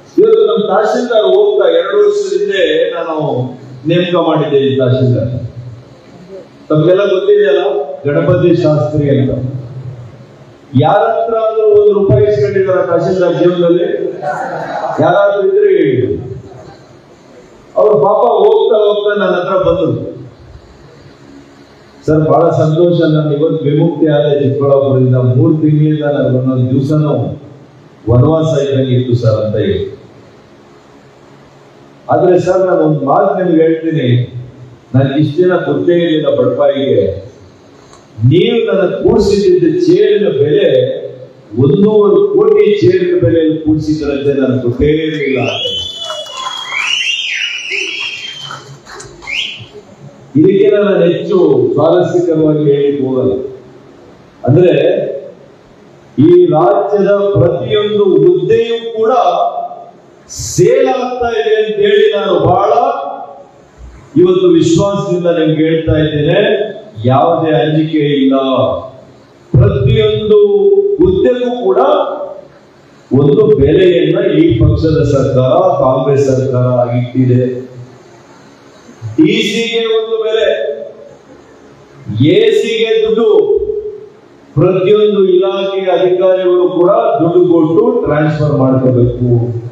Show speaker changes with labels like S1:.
S1: ಇವತ್ತು ನಮ್ಮ ತಹಶೀಲ್ದಾರ್ ಹೋಗ್ತಾ ಎರಡು ವರ್ಷದ ಹಿಂದೆ ನಾನು ನೇಮಕ ಮಾಡಿದ್ದೆ ಈ ತಹಶೀಲ್ದಾರ್ ತಮಗೆಲ್ಲ ಗೊತ್ತಿದೆಯಲ್ಲ ಗಣಪತಿ ಶಾಸ್ತ್ರಿ ಅಂತ ಯಾರ ಹತ್ರ ಆದ್ರೂ ಒಂದು ರೂಪಾಯಿ ಇಸ್ಕೊಂಡಿದಾರ ತಹಶೀಲ್ದಾರ್ ಜೀವನದಲ್ಲಿ ಯಾರಾದ್ರೂ ಇದ್ರೆ ಹೇಳಿ ಅವ್ರ ಪಾಪ ಹೋಗ್ತಾ ಹೋಗ್ತಾ ನನ್ನ ಹತ್ರ ಬಂದರು ಸರ್ ಬಹಳ ಸಂತೋಷ ನಾನು ಇವತ್ತು ವಿಮುಕ್ತಿ ಆದ ಚಿಕ್ಕಬಳ್ಳಾಪುರದಿಂದ ಮೂರು ತಿಂಗಳಿಂದ ನನಗೆ ಒಂದೊಂದು ದಿವಸನೂ ವನವಾಸ ಇದ್ದಂಗೆ ಇತ್ತು ಸರ್ ಅಂತ ಹೇಳಿ ಆದ್ರೆ ಸರ್ ನಾನು ಒಂದು ಮಾತು ನಿಮ್ಗೆ ಹೇಳ್ತೀನಿ ನನಗೆ ಇಷ್ಟ ದಿನ ಗೊತ್ತೇ ಇರಲಿಲ್ಲ ಬಡಪಾಯಿಗೆ ನೀವು ನನ್ನ ಕೂಡಿಸಿದ್ದ ಚೇರಿನ ಬೆಲೆ ಒಂದೂವರೆ ಕೋಟಿ ಚೇರಿನ ಬೆಲೆಯಲ್ಲಿ ಕೂಡಿಸಿದ್ರಂತೆ ನನಗೆ ಗೊತ್ತೇ ಇರಲಿಲ್ಲ ಇದಕ್ಕೆ ನಾನು ಹೆಚ್ಚು ಸ್ವಾರಸ್ಯಕರವಾಗಿ ಹೇಳಿ ಹೋಗಲ್ಲ ಅಂದ್ರೆ ಈ ರಾಜ್ಯದ ಪ್ರತಿಯೊಂದು ಹುದ್ದೆಯೂ ಕೂಡ ಸೇಲ್ ಆಗ್ತಾ ಇದೆ ಅಂತ ಹೇಳಿ ನಾನು ಬಹಳ ಇವತ್ತು ವಿಶ್ವಾಸದಿಂದ ನಿಮ್ಗೆ ಹೇಳ್ತಾ ಇದ್ದೇನೆ ಯಾವುದೇ ಅಂಜಿಕೆ ಇಲ್ಲ ಪ್ರತಿಯೊಂದು ಹುದ್ದೆಗೂ ಕೂಡ ಒಂದು ಬೆಲೆಯನ್ನ ಈ ಪಕ್ಷದ ಸರ್ಕಾರ ಕಾಂಗ್ರೆಸ್ ಸರ್ಕಾರ ಇಟ್ಟಿದೆ ಡಿಸಿಗೆ ಒಂದು ಬೆಲೆ ಎಸಿಗೆ ದುಡ್ಡು ಪ್ರತಿಯೊಂದು ಇಲಾಖೆಯ ಅಧಿಕಾರಿಗಳು ಕೂಡ ದುಡ್ಡು ಕೊಟ್ಟು ಟ್ರಾನ್ಸ್ಫರ್ ಮಾಡ್ಕೋಬೇಕು